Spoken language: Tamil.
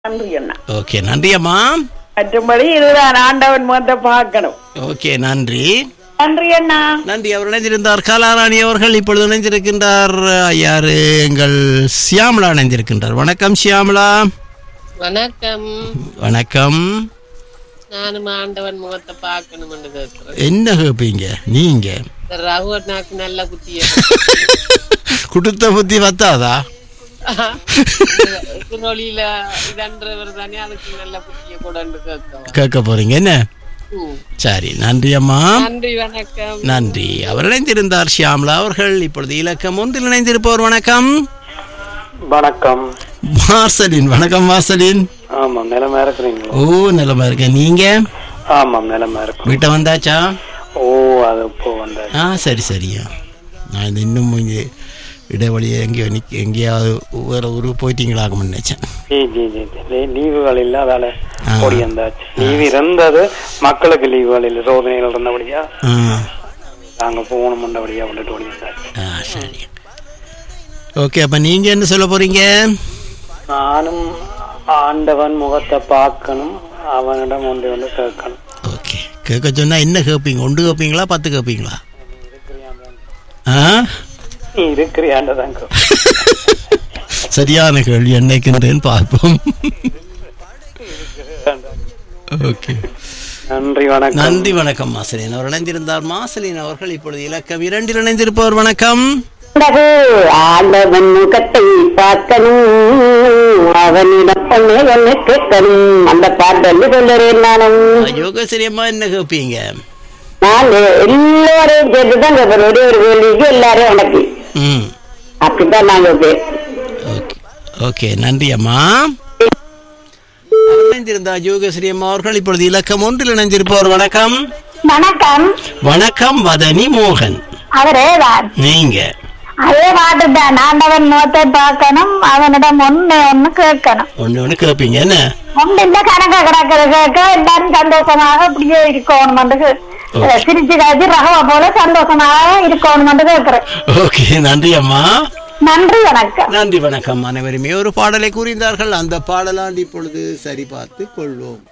நன்றி அண்ணா ஓகே நன்றி அம்மா மற்றபடி இதுதான் ஆண்டவன் முகத்தை பார்க்கணும் ஓகே நன்றி நன்றி அண்ணா நன்றி அவர் இணைந்திருந்தார் கலாராணி அவர்கள் இப்பொழுது இணைந்திருக்கின்றார் யாரு எங்கள் சியாமலா இணைந்திருக்கின்றார் வணக்கம் சியாமலா வணக்கம் வணக்கம் நானும் ஆண்டவன் முகத்தை பார்க்கணும்னு கேட்கிறேன் என்ன கேட்பீங்க நீங்க இந்த ரகுவனாக்கு நல்ல குத்திய குடுத்த புத்தி பத்தாதா குரொலியில இதன்றவர் தானே அதுக்கு நல்ல குத்திய கூடன்னு கேட்கவா கேட்க போறீங்க என்ன ம். சரி நன்றி அம்மா நன்றி வணக்கம் நன்றி அவர் இணைந்திருந்தார் ஷியாம்லா அவர்கள் இப்பொழுது இலக்கம் ஒன்றில் இணைந்திருப்பவர் வணக்கம் வணக்கம் மார்சலின் வணக்கம் மார்சலின் ஆமாம் நிலமா இருக்கிறீங்களா ஓ நிலமா இருக்கேன் நீங்க ஆமாம் நிலமா இருக்கும் வீட்டை வந்தாச்சா ஓ அது இப்போ வந்தாச்சு ஆ சரி சரியா நான் இது இன்னும் இங்கே இடைவெளியை எங்கேயோ நிக்க எங்கேயாவது வேற ஊருக்கு போயிட்டீங்களாக நினைச்சேன் ஜி ஜி ஜி ஜி. லீ- லீவுகள் இல்லாதால ஆ. ஓடி வந்தாச்சு லீவு இருந்தது மக்களுக்கு லீவுகள் இல்லை சோதனைகள் இருந்தபடியா ஆ நாங்க போகணும் பண்ணபடியா விட்டுட்டு ஓடி வந்தாச்சு ஆ சரி ஓகே அப்போ நீங்கள் என்ன சொல்ல போகிறீங்க நானும் ஆண்டவன் முகத்தை பார்க்கணும் அவனிடம் ஒன்று வந்து கேட்கணும் ஓகே கேட்க சொன்னால் என்ன கேட்பீங்க ஒன்று கேட்பீங்களா பத்து கேட்பீங்களா ஆ நீ இருக்கிறியாண்டதான் சரியான கேள்வி என்னைக்குன்றேன்னு பார்ப்போம் ஓகே நன்றி வணக்கம் நன்றி வணக்கம் மாசலின் அவர் இணைந்திருந்தார் மாசலின் அவர்கள் இப்பொழுது இலக்கம் இரண்டில் இணைந்திருப்பவர் வணக்கம் பிறகு ஆண்டவன் முகத்தை பார்க்கணும் அவனிடம் பொண்ணு என்ன கேட்கணும் அந்த பாட்டு வந்து சொல்லுறேன் நானும் யோகேஸ்வரி அம்மா என்ன கேட்பீங்க நான் எல்லாரையும் சேர்த்துதான் கேட்பேன் ஒரே ஒரு கேள்விக்கு எல்லாரும் எனக்கு ம் அப்படித்தான் நான் கேட்பேன் ஓகே ஓகே நன்றி அம்மா அவர் இணைந்திருந்தார் யோகேஸ்வரி அம்மா அவர்கள் இப்பொழுது இலக்கம் ஒன்றில் இணைந்திருப்பவர் வணக்கம் வணக்கம் வணக்கம் வதனி மோகன் அவரே தான் நீங்க அதே பாட்டு தான் ஆண்டவன் முகத்தை பார்க்கணும் அவனிடம் ஒண்ணு ஒண்ணு கேட்கணும் ஒன்று ஒன்று கேட்பீங்க என்ன ஒன்று இந்த கணக்க கிடக்கிற கேட்க எல்லாரும் சந்தோஷமாக அப்படியே இருக்கணும் சிரிச்சு காய்ச்சி ரகவா போல சந்தோஷமாக இருக்கணும் கேட்கிறேன் ஓகே நன்றி அம்மா நன்றி வணக்கம் நன்றி வணக்கம் அனைவருமே ஒரு பாடலை கூறியிருந்தார்கள் அந்த பாடலாண்டு இப்பொழுது சரி பார்த்து கொள்வோம்